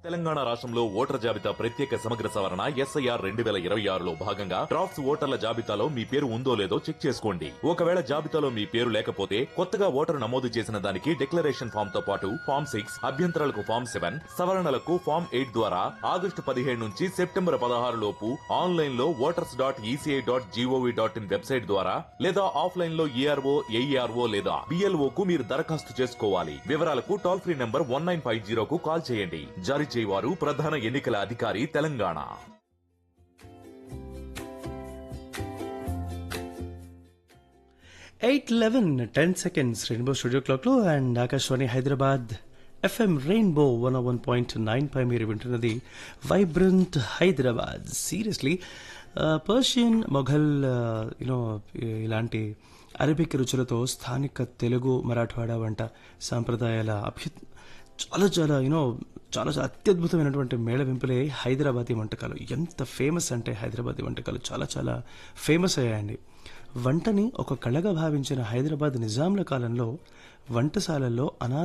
తెలంగాణ రాష్ట్రంలో ఓటర్ జాబితా ప్రత్యేక సమగ్ర సవరణ ఎస్ఐఆర్ రెండు వేల ఇరవై ఆరులో భాగంగా డ్రాఫ్ట్స్ ఓటర్ల జాబితాలో మీ పేరు ఉందో లేదో చెక్ చేసుకోండి ఒకవేళ జాబితాలో మీ పేరు లేకపోతే కొత్తగా ఓటరు నమోదు చేసిన దానికి డిక్లరేషన్ ఫామ్ తో పాటు ఫామ్ సిక్స్ అభ్యంతరాలకు ఫామ్ సెవెన్ సవరణలకు ఫామ్ ఎయిట్ ద్వారా ఆగస్టు పదిహేడు నుంచి సెప్టెంబర్ పదహారు లోపు ఆన్లైన్ లో voters dot ECI dot GOV dot IN website ద్వారా లేదా ఆఫ్లైన్ లో ఈఆర్ఓ ఏఈఆర్ఓ లేదా బిఎల్ఓ కు మీరు దరఖాస్తు చేసుకోవాలి వివరాలకు toll free number one nine five జీరోకు కాల్ చేయండి జారీ చేయవారు ప్రధాన ఎన్నికల అధికారి Telangana eight eleven ten seconds rainbow studio క్లాక్లో and Akashvani Hyderabad FM rainbow one one point nine పై మీరు వింటున్నది vibrant Hyderabad seriously Persian Mughal యూనో ఇలాంటి అరబిక్ రుచులతో స్థానిక తెలుగు మరాఠవాడ వంట సాంప్రదాయాల అభ్యు చాలా చాలా యూనో చాలా చాలా అత్యద్భుతమైనటువంటి మేళవింపులే హైదరాబాదీ వంటకాలు ఎంత ఫేమస్ అంటే హైదరాబాదీ వంటకాలు చాలా చాలా ఫేమస్ అయ్యాయండి వంటని ఒక కళగా భావించిన హైదరాబాద్ నిజాంల కాలంలో వంటశాలల్లో అనా